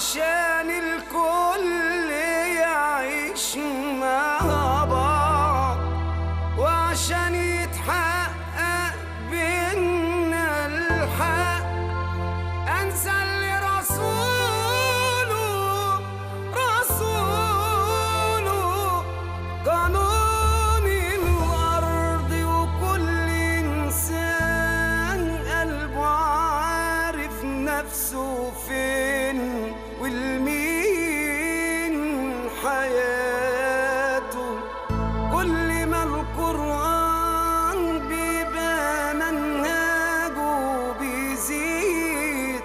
عشان الكل يعيش مع بعض وعشان يتحقق بينا الحق انسى اللي رسوله رسوله قانون الارض وكل انسان قلبه عارف نفسه فين والمين حياته كل ما القرآن بيبقى منهجه بيزيد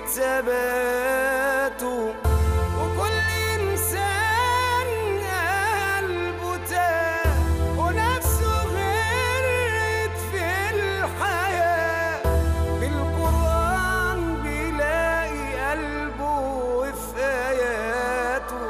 ثباته وكل إنسان قلبه تاه ونفسه غرقت في الحياة بالقرآن بيلاقي قلبه وفي آياته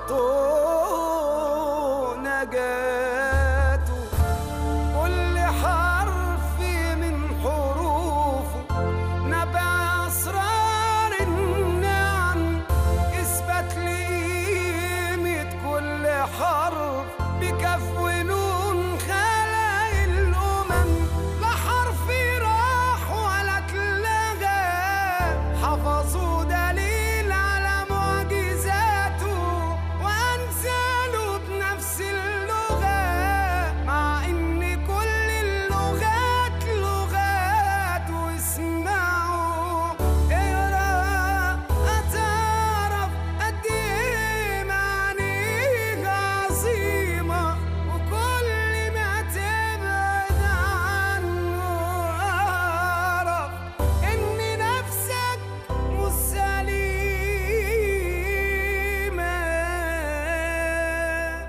طوق نجاته كل حرف من حروفه نبع أسرار النعم إثبات لقيمة كل حرف بكف ونون خلق الأمم لا حرف راح ولا اتلغى حفظوا دليل على معجزاته وأنزلوا بنفس اللغة مع إن كل اللغات لغات واسمعوا اقرا هتعرف قد إيه معانيها عظيمة وكل ما تبعد عنه أعرف إن نفسك مش سليمة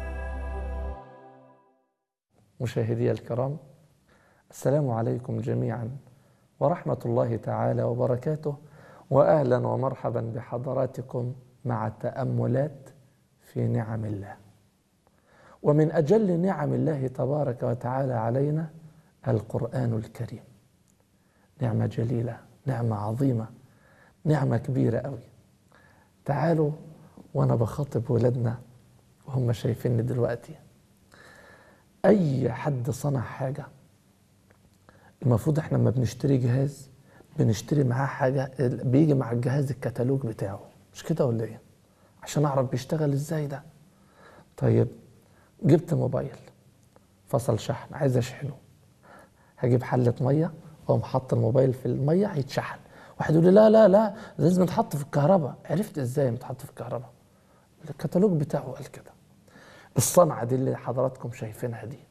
مشاهدي الكرام السلام عليكم جميعا ورحمة الله تعالى وبركاته وأهلا ومرحبا بحضراتكم مع تأملات في نعم الله ومن أجل نعم الله تبارك وتعالى علينا القرآن الكريم نعمة جليلة نعمة عظيمة نعمة كبيرة قوي تعالوا وأنا بخاطب ولادنا وهم شايفيني دلوقتي اي حد صنع حاجه المفروض احنا لما بنشتري جهاز بنشتري معاه حاجه بيجي مع الجهاز الكتالوج بتاعه مش كده ولا ايه عشان اعرف بيشتغل ازاي ده طيب جبت موبايل فصل شحن عايز اشحنه هجيب حله ميه واقوم حاطط الموبايل في الميه هيتشحن واحد يقول لي لا لا لا لازم يتحط في الكهرباء عرفت ازاي متحط في الكهرباء الكتالوج بتاعه قال كده الصنعة دي اللي حضراتكم شايفينها دي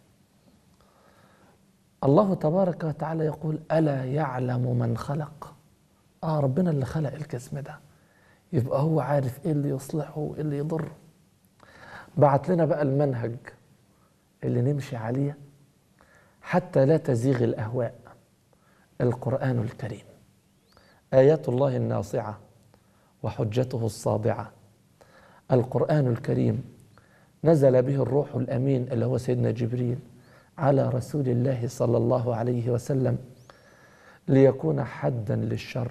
الله تبارك وتعالى يقول ألا يعلم من خلق آه ربنا اللي خلق الجسم ده يبقى هو عارف إيه اللي يصلحه وإيه اللي يضره بعت لنا بقى المنهج اللي نمشي عليه حتى لا تزيغ الأهواء القرآن الكريم آيات الله الناصعة وحجته الصادعة القرآن الكريم نزل به الروح الامين اللي هو سيدنا جبريل على رسول الله صلى الله عليه وسلم ليكون حدا للشر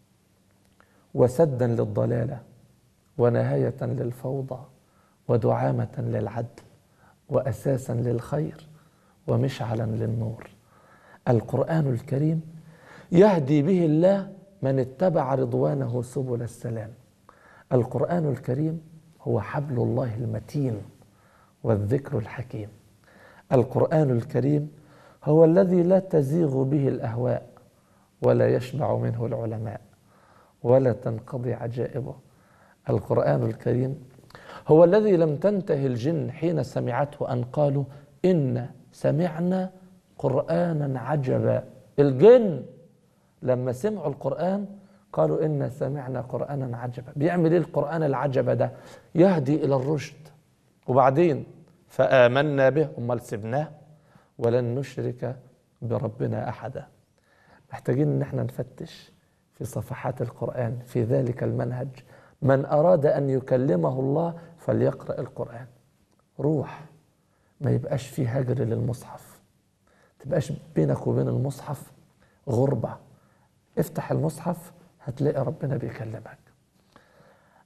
وسدا للضلاله ونهايه للفوضى ودعامه للعدل واساسا للخير ومشعلا للنور القران الكريم يهدي به الله من اتبع رضوانه سبل السلام القران الكريم هو حبل الله المتين والذكر الحكيم القرآن الكريم هو الذي لا تزيغ به الأهواء ولا يشبع منه العلماء ولا تنقضي عجائبه القرآن الكريم هو الذي لم تنته الجن حين سمعته أن قالوا إن سمعنا قرآنا عجبا الجن لما سمعوا القرآن قالوا إنا سمعنا قرآنا عجبا بيعمل إيه القرآن العجب ده يهدي إلى الرشد وبعدين فآمنا به أمال سبناه ولن نشرك بربنا أحدا محتاجين إن احنا نفتش في صفحات القرآن في ذلك المنهج من أراد أن يكلمه الله فليقرأ القرآن روح ما يبقاش فيه هجر للمصحف تبقاش بينك وبين المصحف غربة افتح المصحف هتلاقي ربنا بيكلمك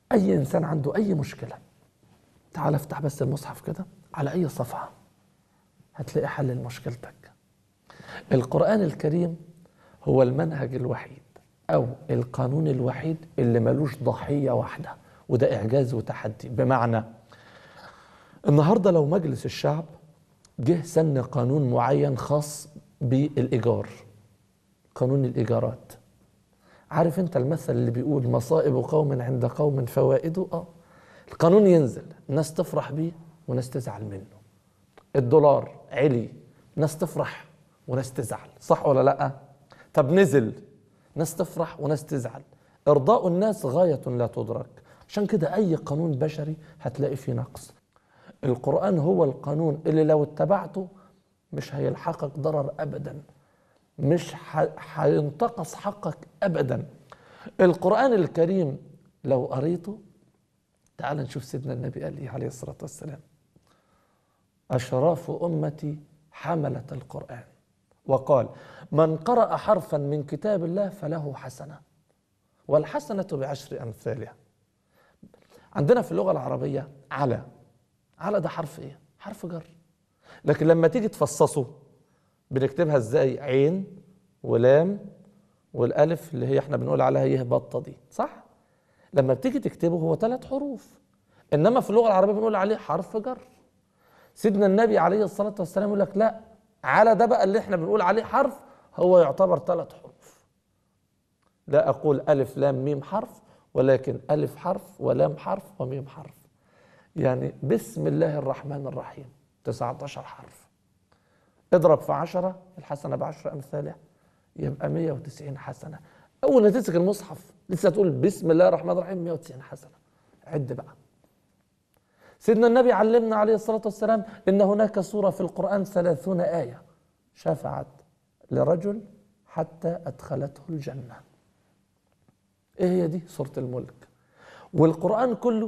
اي انسان عنده اي مشكله تعال افتح بس المصحف كده على اي صفحه هتلاقي حل لمشكلتك القران الكريم هو المنهج الوحيد او القانون الوحيد اللي ملوش ضحيه واحده وده اعجاز وتحدي بمعنى النهارده لو مجلس الشعب جه سن قانون معين خاص بالايجار قانون الايجارات عارف انت المثل اللي بيقول مصائب قوم عند قوم فوائده اه القانون ينزل ناس تفرح بيه وناس تزعل منه الدولار علي ناس تفرح وناس تزعل صح ولا لا طب نزل ناس تفرح وناس تزعل ارضاء الناس غايه لا تدرك عشان كده اي قانون بشري هتلاقي فيه نقص القران هو القانون اللي لو اتبعته مش هيلحقك ضرر ابدا مش ح- هينتقص حقك ابدا القران الكريم لو قريته تعال نشوف سيدنا النبي قال ايه عليه الصلاه والسلام اشراف امتي حمله القران وقال من قرأ حرفا من كتاب الله فله حسنة والحسنة بعشر أمثالها عندنا في اللغة العربية على على ده حرف ايه؟ حرف جر لكن لما تيجي تفصصه بنكتبها ازاي؟ عين ولام والالف اللي هي احنا بنقول عليها يه بطه دي صح؟ لما بتيجي تكتبه هو ثلاث حروف انما في اللغه العربيه بنقول عليه حرف جر سيدنا النبي عليه الصلاه والسلام يقول لك لا على ده بقى اللي احنا بنقول عليه حرف هو يعتبر ثلاث حروف لا اقول الف لام ميم حرف ولكن الف حرف ولام حرف وميم حرف يعني بسم الله الرحمن الرحيم 19 حرف اضرب في عشرة الحسنة بعشر أمثالها يبقى 190 حسنة أول ما تمسك المصحف لسه تقول بسم الله الرحمن الرحيم 190 حسنة عد بقى سيدنا النبي علمنا عليه الصلاة والسلام إن هناك سورة في القرآن ثلاثون آية شفعت لرجل حتى أدخلته الجنة إيه هي دي سورة الملك والقرآن كله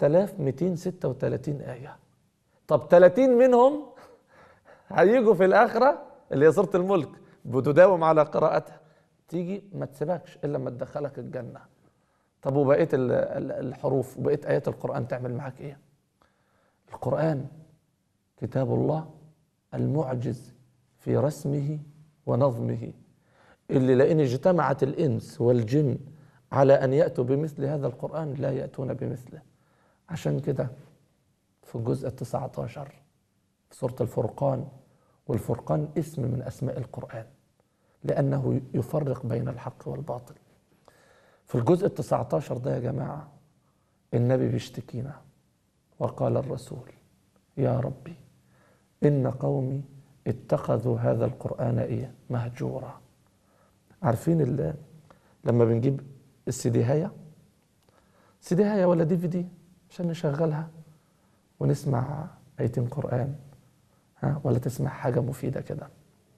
6236 آية طب 30 منهم هيجوا في الآخرة اللي هي سورة الملك بتداوم على قراءتها تيجي ما تسيبكش إلا لما تدخلك الجنة طب وبقية ال- ال- الحروف وبقية آيات القرآن تعمل معاك إيه القرآن كتاب الله المعجز في رسمه ونظمه اللي لئن اجتمعت الإنس والجن على أن يأتوا بمثل هذا القرآن لا يأتون بمثله عشان كده في الجزء التسعة عشر في سورة الفرقان والفرقان اسم من أسماء القرآن لأنه يفرق بين الحق والباطل في الجزء التسعة عشر ده يا جماعة النبي بيشتكينا وقال الرسول يا ربي إن قومي اتخذوا هذا القرآن إيه مهجورا عارفين ال- لما بنجيب السيديهاية سيديهاية ولا دي في دي عشان نشغلها ونسمع آيتين قرآن ها ولا تسمع حاجة مفيدة كده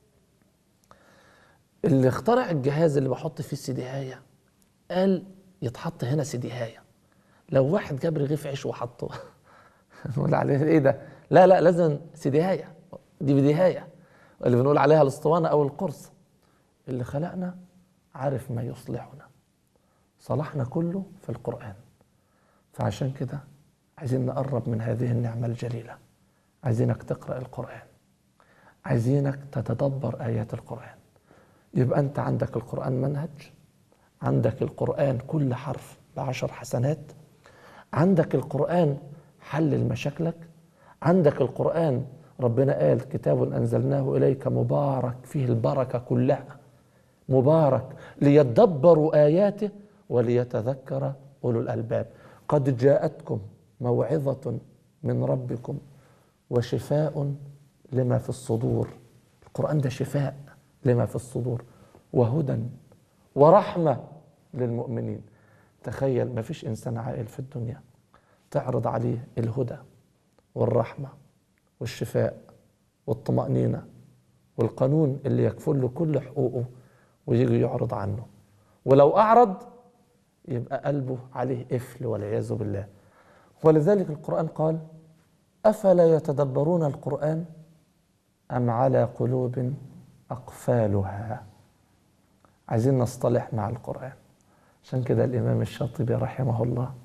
اللي اخترع الجهاز اللي بحط فيه السيديهاية قال يتحط هنا سيديهاية لو واحد جاب رغيف عيش وحطه نقول عليه ايه ده لا لا لازم سيديهاية دي بديهاية اللي بنقول عليها الاسطوانة او القرص اللي خلقنا عارف ما يصلحنا صلاحنا كله في القرآن فعشان كده عايزين نقرب من هذه النعمة الجليلة عايزينك تقرأ القرآن عايزينك تتدبر آيات القرآن يبقى أنت عندك القرآن منهج عندك القرآن كل حرف بعشر حسنات عندك القرآن حل لمشاكلك عندك القرآن ربنا قال كتاب أنزلناه إليك مبارك فيه البركة كلها مبارك ليدبروا آياته وليتذكر أولو الألباب قد جاءتكم موعظة من ربكم وشفاء لما في الصدور القرآن ده شفاء لما في الصدور وهدى ورحمة للمؤمنين تخيل ما فيش إنسان عاقل في الدنيا تعرض عليه الهدى والرحمة والشفاء والطمأنينة والقانون اللي يكفل له كل حقوقه ويجي يعرض عنه ولو أعرض يبقى قلبه عليه قفل والعياذ بالله ولذلك القرآن قال أفلا يتدبرون القرآن أم على قلوب أقفالها عايزين نصطلح مع القرآن عشان كده الإمام الشاطبي رحمه الله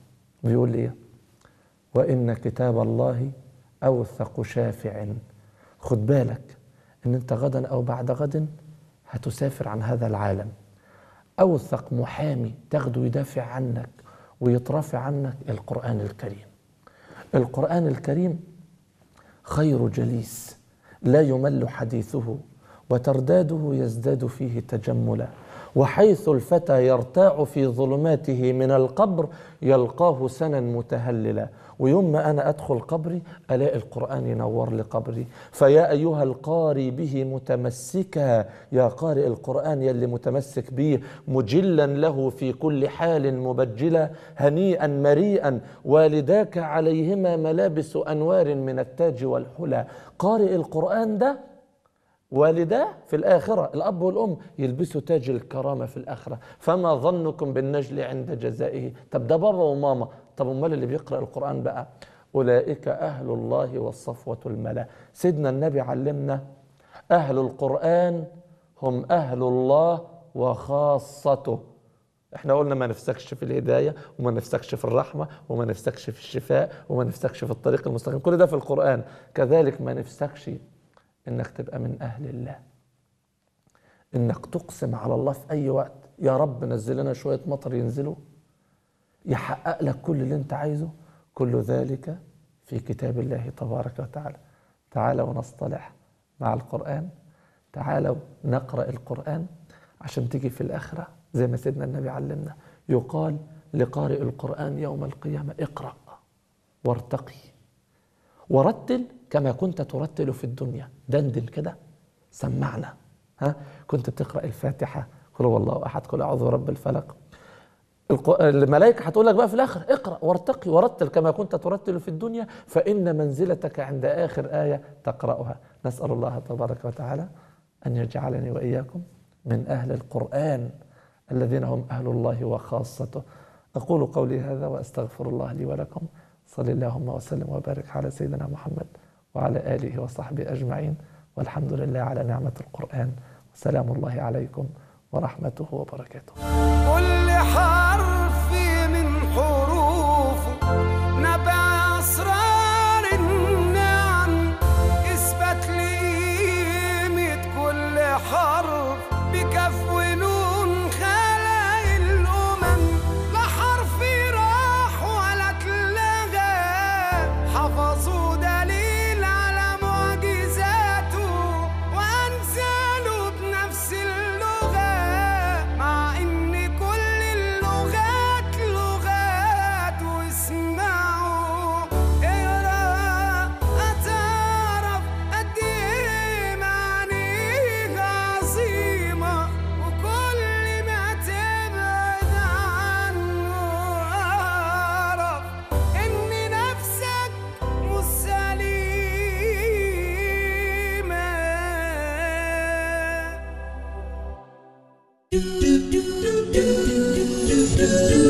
بيقول ايه وان كتاب الله اوثق شافع خد بالك ان انت غدا او بعد غد هتسافر عن هذا العالم اوثق محامي تاخده يدافع عنك ويترافع عنك القران الكريم القران الكريم خير جليس لا يمل حديثه وترداده يزداد فيه تجملا وحيث الفتى يرتاع في ظلماته من القبر يلقاه سنا متهللا ويوم ما أنا أدخل قبري ألاقي القرآن ينور لي قبري فيا أيها القاري به متمسكا يا قارئ القرآن يلي متمسك به مجلا له في كل حال مبجلا هنيئا مريئا والداك عليهما ملابس أنوار من التاج والحلى قارئ القرآن ده والداه في الآخرة الأب والأم يلبسوا تاج الكرامة في الآخرة فما ظنكم بالنجل عند جزائه طب ده بابا وماما طب أمال اللي بيقرأ القرآن بقى أولئك أهل الله والصفوة الملا سيدنا النبي علمنا أهل القرآن هم أهل الله وخاصته احنا قلنا ما نفسكش في الهداية وما نفسكش في الرحمة وما نفسكش في الشفاء وما نفسكش في الطريق المستقيم كل ده في القرآن كذلك ما نفسكش انك تبقى من اهل الله انك تقسم على الله في اي وقت يا رب نزل لنا شويه مطر ينزلوا يحقق لك كل اللي انت عايزه كل ذلك في كتاب الله تبارك وتعالى تعالوا ونصطلح مع القران تعالوا نقرا القران عشان تيجي في الاخره زي ما سيدنا النبي علمنا يقال لقارئ القران يوم القيامه اقرا وارتقي ورتل كما كنت ترتل في الدنيا دندن كده سمعنا ها كنت بتقرا الفاتحه قل هو الله احد قل اعوذ برب الفلق الق- الملائكه هتقول لك بقى في الاخر اقرا وارتقي ورتل كما كنت ترتل في الدنيا فان منزلتك عند اخر ايه تقراها نسال الله تبارك وتعالى ان يجعلني واياكم من اهل القران الذين هم اهل الله وخاصته اقول قولي هذا واستغفر الله لي ولكم صل اللهم وسلم وبارك على سيدنا محمد وعلى اله وصحبه اجمعين والحمد لله على نعمه القران وسلام الله عليكم ورحمته وبركاته كل حرف من حروفه نبع أسرار النعم إثبت لقيمة كل حرف بكف ونون خلق الأمم لا حرف راح ولا اتلغى حفظوا دليل على معجزاته وأنزلوا بنفس اللغة مع إن كل اللغات لغات واسمعوا اقرا هتعرف قد إيه معانيها عظيمة وكل ما تبعد عنه أعرف إن نفسك مش سليمة